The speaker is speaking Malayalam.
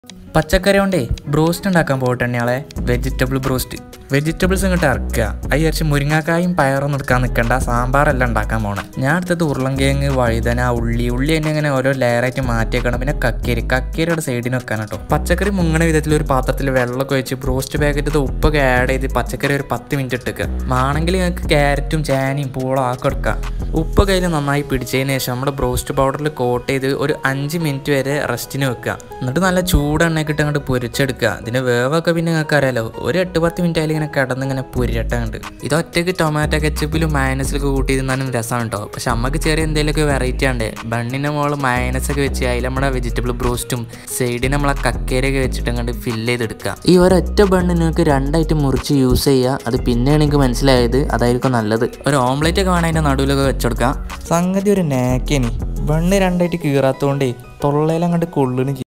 പച്ചക്കറി കൊണ്ടേ ബ്രോസ്റ്റ് ഉണ്ടാക്കാൻ പോകട്ടെ ഞങ്ങളെ വെജിറ്റബിൾ ബ്രോസ്റ്റ് വെജിറ്റബിൾസ് ഇങ്ങോട്ട് ഇറക്കുക അത് വിചാരിച്ച് മുരിങ്ങാക്കായും പയറൊന്നും എടുക്കാൻ നിൽക്കണ്ട സാമ്പാറല്ല ഉണ്ടാക്കാൻ പോണേ ഞാൻ അടുത്തത് ഉരുളൻകിഴങ്ങ് വഴുതന ഉള്ളി ഉള്ളി തന്നെ ഇങ്ങനെ ഓരോ ലെയറായിട്ട് മാറ്റി വെക്കണം പിന്നെ കക്കേരി കക്കേരിയുടെ സൈഡിന് വെക്കാൻ കേട്ടോ പച്ചക്കറി മുങ്ങണ വിധത്തിൽ ഒരു പാത്രത്തിൽ വെള്ളമൊക്കെ വെച്ച് ബ്രോസ്റ്റ് പാക്കറ്റ് ഉപ്പൊക്കെ ആഡ് ചെയ്ത് പച്ചക്കറി ഒരു പത്ത് മിനിറ്റ് ഇട്ടേക്കുക വേണമെങ്കിൽ നിങ്ങൾക്ക് ക്യാരറ്റും ചാനയും പൂളോ ആക്കി എടുക്കാം ഉപ്പ് കയ്യിൽ നന്നായി പിടിച്ചതിന് ശേഷം നമ്മുടെ ബ്രോസ്റ്റ് പൗഡറിൽ കോട്ട് ചെയ്ത് ഒരു അഞ്ച് മിനിറ്റ് വരെ റെസ്റ്റിന് വെക്കുക എന്നിട്ട് നല്ല ചൂടെണ്ണയൊക്കെ ഇട്ട് അങ്ങോട്ട് പൊരിച്ചെടുക്കുക ഇതിൻ്റെ വേവൊക്കെ പിന്നെ നിങ്ങൾക്ക് അറിയാലോ ഒരു എട്ട് പത്ത് മിനിറ്റ് ആയാലും ഇങ്ങനെ കിടന്ന് ഇങ്ങനെ പൊരിയട്ടുണ്ട് ഇത് ഒറ്റയ്ക്ക് ടൊമാറ്റോ കെച്ചപ്പിലും മയനസിലൊക്കെ കൂട്ടി തിന്നാനും രസമാണ് കേട്ടോ പക്ഷെ അമ്മക്ക് ചെറിയ എന്തെങ്കിലുമൊക്കെ വെറൈറ്റി ഉണ്ട് ബണ്ണിൻ്റെ മുകളിൽ മയനസൊക്കെ വെച്ച് അതിൽ നമ്മുടെ വെജിറ്റബിൾ ബ്രോസ്റ്റും സൈഡിൽ നമ്മളെ കക്കേരയൊക്കെ വെച്ചിട്ട് അങ്ങോട്ട് ഫില്ല് ചെയ്തെടുക്കുക ഈ ഒരൊറ്റ ബണ്ണ് നിങ്ങൾക്ക് രണ്ടായിട്ട് മുറിച്ച് യൂസ് ചെയ്യുക അത് പിന്നെയാണ് എനിക്ക് മനസ്സിലായത് അതായിരിക്കും നല്ലത് ഒരു ഓംലേറ്റ് ഒക്കെ വേണം അതിൻ്റെ നടുവിലൊക്കെ വെച്ചെടുക്കാം സംഗതി ഒരു നാക്കേനി ബണ്ണ് രണ്ടായിട്ട് കീറാത്തോണ്ടേ തൊള്ളയിലങ്ങോട്ട് കൊള്ളുന്നു